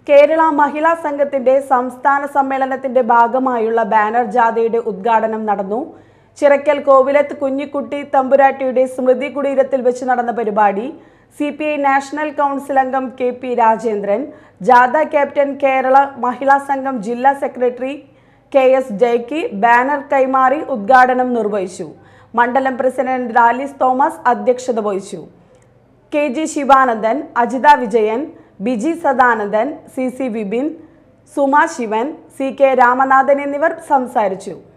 കേരള മഹിളാ സംഘത്തിന്റെ സംസ്ഥാന സമ്മേളനത്തിന്റെ ഭാഗമായുള്ള ബാനർ ജാഥയുടെ ഉദ്ഘാടനം നടന്നു ചിറക്കൽ കോവിലത്ത് കുഞ്ഞിക്കുട്ടി തമ്പുരാട്ടിയുടെ സ്മൃതി കുടീരത്തിൽ വെച്ച് നടന്ന പരിപാടി C P I national council അംഗം കെ പി രാജേന്ദ്രൻ ജാഥ ക്യാപ്റ്റൻ കേരള മഹിളാ സംഘം ജില്ലാ സെക്രട്ടറി കെ എസ് ജയ്ക്ക് ബാനർ കൈമാറി ഉദ്ഘാടനം നിർവഹിച്ചു മണ്ഡലം പ്രസിഡന്റ് റാലിസ് തോമസ് അധ്യക്ഷത വഹിച്ചു K G Sivanandan Ajitha Vijayan Biji Sadanandan C C Vipin Suma Sivan C K Ramanathan എന്നിവർ സംസാരിച്ചു